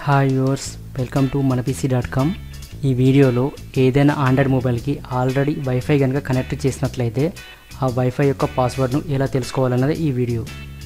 hi viewers welcome to మన PC dot com ఈ వీడియోలో ఏదైనా ఆండ్రాయిడ్ మొబైల్కి ఆల్రెడీ వైఫై కనుక కనెక్ట్ చేసినట్లయితే ఆ వైఫై యొక్క పాస్వర్డ్ను ఎలా తెలుసుకోవాలన్నది ఈ వీడియో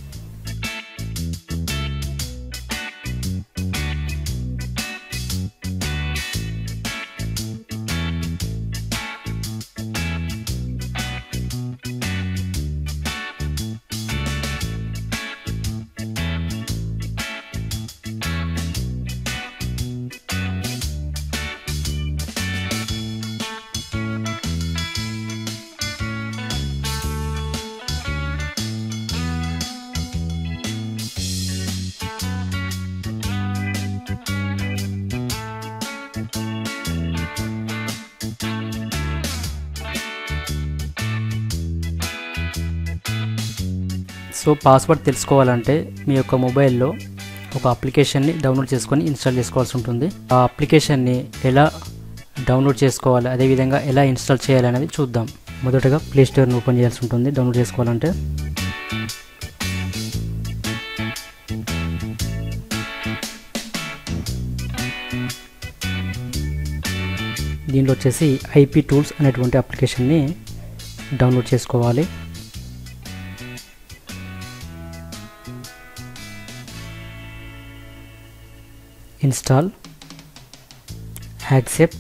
సో పాస్వర్డ్ తెలుసుకోవాలంటే మీ యొక్క మొబైల్లో ఒక అప్లికేషన్ని డౌన్లోడ్ చేసుకొని ఇన్స్టాల్ చేసుకోవాల్సి ఉంటుంది ఆ అప్లికేషన్ని ఎలా డౌన్లోడ్ చేసుకోవాలి అదేవిధంగా ఎలా ఇన్స్టాల్ చేయాలి అనేది చూద్దాం మొదటగా ప్లే స్టోర్ని ఓపెన్ చేయాల్సి ఉంటుంది డౌన్లోడ్ చేసుకోవాలంటే దీనిలో వచ్చేసి ఐపీ టూల్స్ అనేటువంటి అప్లికేషన్ని డౌన్లోడ్ చేసుకోవాలి ఇన్స్టాల్ యాక్సెప్ట్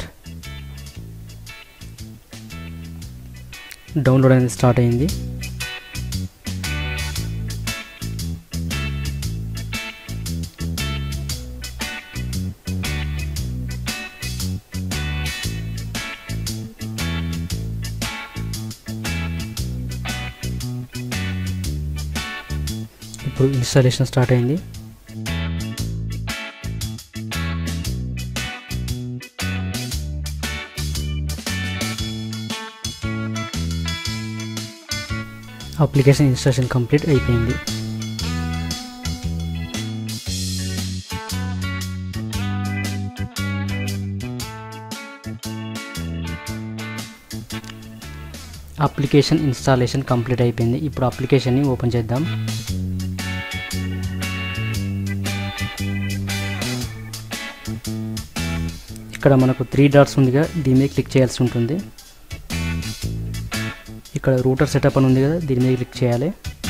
డౌన్లోడ్ అనేది స్టార్ట్ అయింది ఇప్పుడు ఇన్స్టాలేషన్ స్టార్ట్ అయింది అప్లికేషన్ ఇన్స్టాలేషన్ కంప్లీట్ అయిపోయింది అప్లికేషన్ ఇన్స్టాలేషన్ కంప్లీట్ అయిపోయింది ఇప్పుడు అప్లికేషన్ని ఓపెన్ చేద్దాం ఇక్కడ మనకు త్రీ డాట్స్ ఉందిగా దీని మీద క్లిక్ చేయాల్సి ఉంటుంది ఇక్కడ రూటర్ సెటప్ అని ఉంది కదా దీని మీద క్లిక్ చేయాలి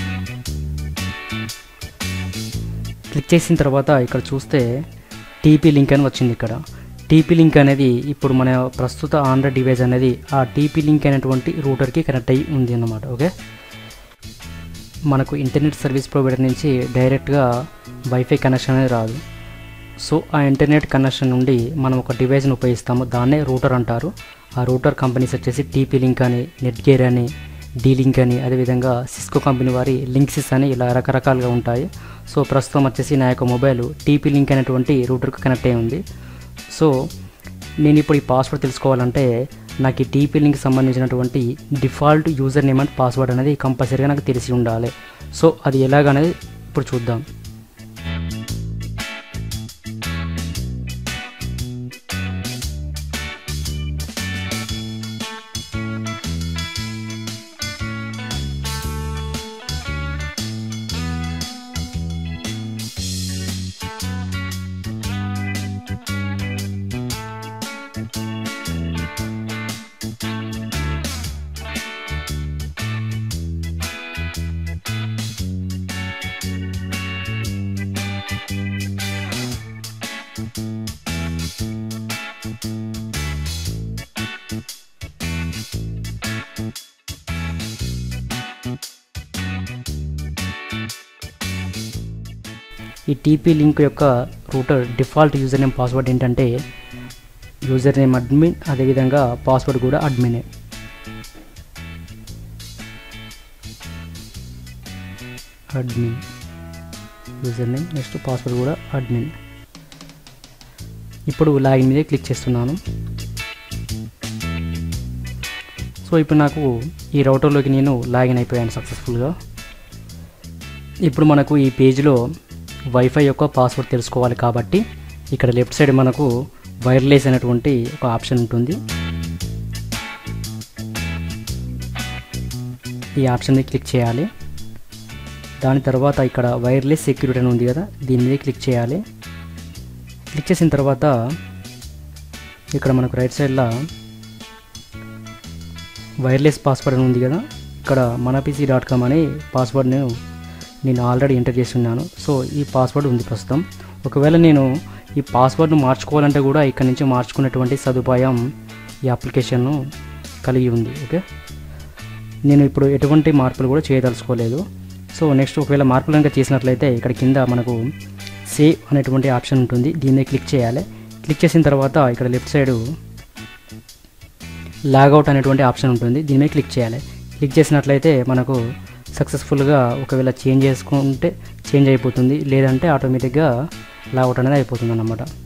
క్లిక్ చేసిన తర్వాత ఇక్కడ చూస్తే టీపీ లింక్ అని వచ్చింది ఇక్కడ టీపీ లింక్ అనేది ఇప్పుడు మన ప్రస్తుత ఆండ్రాయిడ్ డివైస్ అనేది ఆ టీపీ లింక్ అయినటువంటి రూటర్కి కనెక్ట్ అయ్యి ఉంది అన్నమాట ఓకే మనకు ఇంటర్నెట్ సర్వీస్ ప్రొవైడర్ నుంచి డైరెక్ట్గా వైఫై కనెక్షన్ అనేది రాదు సో ఆ ఇంటర్నెట్ కనెక్షన్ నుండి మనం ఒక డివైస్ని ఉపయోగిస్తాము దాన్నే రూటర్ అంటారు ఆ రూటర్ కంపెనీస్ వచ్చేసి టీపీ లింక్ అని నెట్ గేర్ అని డీ లింక్ అని అదేవిధంగా సిస్కో కంపెనీ వారి లింక్సిస్ అని ఇలా రకరకాలుగా ఉంటాయి సో ప్రస్తుతం వచ్చేసి నా యొక్క మొబైల్ టీపీ లింక్ అనేటువంటి రూటర్కి కనెక్ట్ అయి ఉంది సో నేను ఇప్పుడు ఈ పాస్వర్డ్ తెలుసుకోవాలంటే నాకు ఈ టీపీ లింక్ సంబంధించినటువంటి default username and password అనేది కంపల్సరీగా నాకు తెలిసి ఉండాలి సో అది ఎలాగనేది ఇప్పుడు చూద్దాం ఈ టీపీ లింక్ యొక్క router default username password ఏంటంటే యూజర్ నేమ్ అడ్మిన్ అదేవిధంగా పాస్వర్డ్ కూడా అడ్మినే admin username next password కూడా అడ్మిన్ ఇప్పుడు లాగిన్ మీద క్లిక్ చేస్తున్నాను సో ఇప్పుడు నాకు ఈ రౌటర్లోకి నేను లాగిన్ అయిపోయాను సక్సెస్ఫుల్గా ఇప్పుడు మనకు ఈ పేజ్లో వైఫై యొక్క పాస్వర్డ్ తెలుసుకోవాలి కాబట్టి ఇక్కడ లెఫ్ట్ సైడ్ మనకు వైర్లెస్ అనేటువంటి ఒక ఆప్షన్ ఉంటుంది ఈ ఆప్షన్ మీద క్లిక్ చేయాలి దాని తర్వాత ఇక్కడ వైర్లెస్ సెక్యూరిటీ అని ఉంది కదా దీని మీద క్లిక్ చేయాలి క్లిక్ చేసిన తర్వాత ఇక్కడ మనకు రైట్ సైడ్లో వైర్లెస్ పాస్వర్డ్ అని ఉంది కదా ఇక్కడ మన పీసీ డాట్ కామ్ అనే పాస్వర్డ్ని నేను ఆల్రెడీ ఎంటర్ చేసి ఉన్నాను సో ఈ పాస్వర్డ్ ఉంది ప్రస్తుతం ఒకవేళ నేను ఈ పాస్వర్డ్ను మార్చుకోవాలంటే కూడా ఇక్కడ నుంచి మార్చుకునేటువంటి సదుపాయం ఈ అప్లికేషన్ను కలిగి ఉంది ఓకే నేను ఇప్పుడు ఎటువంటి మార్పులు కూడా చేయదలుచుకోలేదు సో నెక్స్ట్ ఒకవేళ మార్పులు కనుక చేసినట్లయితే ఇక్కడ కింద మనకు సేవ్ అనేటువంటి ఆప్షన్ ఉంటుంది దీన్ని క్లిక్ చేయాలి క్లిక్ చేసిన తర్వాత ఇక్కడ లెఫ్ట్ సైడు లాగౌట్ అనేటువంటి ఆప్షన్ ఉంటుంది దీని మీద క్లిక్ చేయాలి క్లిక్ చేసినట్లయితే మనకు సక్సెస్ఫుల్గా ఒకవేళ చేంజ్ చేసుకుంటే చేంజ్ అయిపోతుంది లేదంటే ఆటోమేటిక్గా లాగౌట్ అనేది అయిపోతుంది అన్నమాట